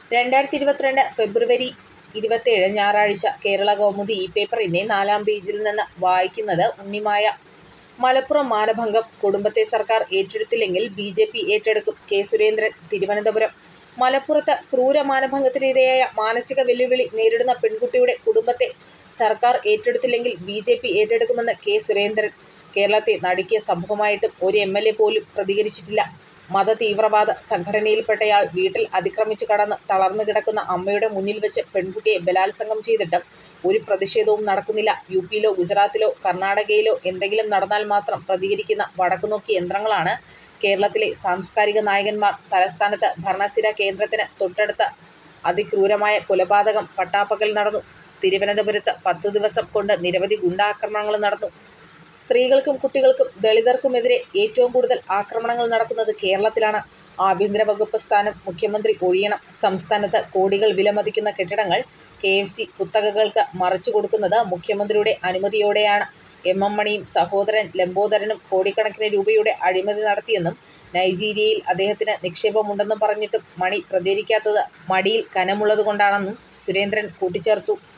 രണ്ടായിരത്തി ഇരുപത്തിരണ്ട് ഫെബ്രുവരി ഇരുപത്തേഴ് ഞായറാഴ്ച കേരള കൗമുദി ഈ പേപ്പറിന്റെ നാലാം പേജിൽ നിന്ന് വായിക്കുന്നത് ഉണ്ണിമായ. മലപ്പുറം മാനഭംഗം കുടുംബത്തെ സർക്കാർ ഏറ്റെടുത്തില്ലെങ്കിൽ ബി ജെ പി ഏറ്റെടുക്കും കെ സുരേന്ദ്രൻ തിരുവനന്തപുരം മലപ്പുറത്ത് ക്രൂര മാനഭംഗത്തിനിരയായ മാനസിക വെല്ലുവിളി നേരിടുന്ന പെൺകുട്ടിയുടെ കുടുംബത്തെ സർക്കാർ ഏറ്റെടുത്തില്ലെങ്കിൽ ബി ജെ പി ഏറ്റെടുക്കുമെന്ന് കെ സുരേന്ദ്രൻ. കേരളത്തെ നടുക്കിയ സംഭവമായിട്ടും ഒരു എം എൽ എ പോലും പ്രതികരിച്ചിട്ടില്ല. മതതീവ്രവാദ സംഘടനയിൽപ്പെട്ടയാൾ വീട്ടിൽ അതിക്രമിച്ചു കടന്ന് തളർന്നു കിടക്കുന്ന അമ്മയുടെ മുന്നിൽ വച്ച് പെൺകുട്ടിയെ ബലാത്സംഗം ചെയ്തിട്ടും ഒരു പ്രതിഷേധവും നടക്കുന്നില്ല. യു പിയിലോ ഗുജറാത്തിലോ കർണാടകയിലോ എന്തെങ്കിലും നടന്നാൽ മാത്രം പ്രതികരിക്കുന്ന വടക്കുനോക്കിയ യന്ത്രങ്ങളാണ് കേരളത്തിലെ സാംസ്കാരിക നായകന്മാർ. തലസ്ഥാനത്ത് ഭരണസ്ഥിര കേന്ദ്രത്തിന് തൊട്ടടുത്ത് അതിക്രൂരമായ കൊലപാതകം പട്ടാപ്പകൽ നടന്നു. തിരുവനന്തപുരത്ത് പത്തു ദിവസം കൊണ്ട് നിരവധി ഗുണ്ടാക്രമണങ്ങൾ നടന്നു. സ്ത്രീകൾക്കും കുട്ടികൾക്കും ദളിതർക്കുമെതിരെ ഏറ്റവും കൂടുതൽ ആക്രമണങ്ങൾ നടക്കുന്നത് കേരളത്തിലാണ്. ആഭ്യന്തര വകുപ്പ് സ്ഥാനം മുഖ്യമന്ത്രി ഒഴിയണം സംസ്ഥാനത്ത് കോടികൾ വിലമതിക്കുന്ന കെട്ടിടങ്ങൾ കെ എഫ് സി കുത്തകകൾക്ക് മറിച്ചു കൊടുക്കുന്നത് മുഖ്യമന്ത്രിയുടെ അനുമതിയോടെയാണ്. എം എം മണിയും സഹോദരൻ ലംബോദരനും കോടിക്കണക്കിന് രൂപയുടെ അഴിമതി നടത്തിയെന്നും നൈജീരിയയിൽ അദ്ദേഹത്തിന് നിക്ഷേപമുണ്ടെന്നും പറഞ്ഞിട്ടും മണി പ്രതികരിക്കാത്തത് മടിയിൽ കനമുള്ളതുകൊണ്ടാണെന്നും സുരേന്ദ്രൻ കൂട്ടിച്ചേർത്തു.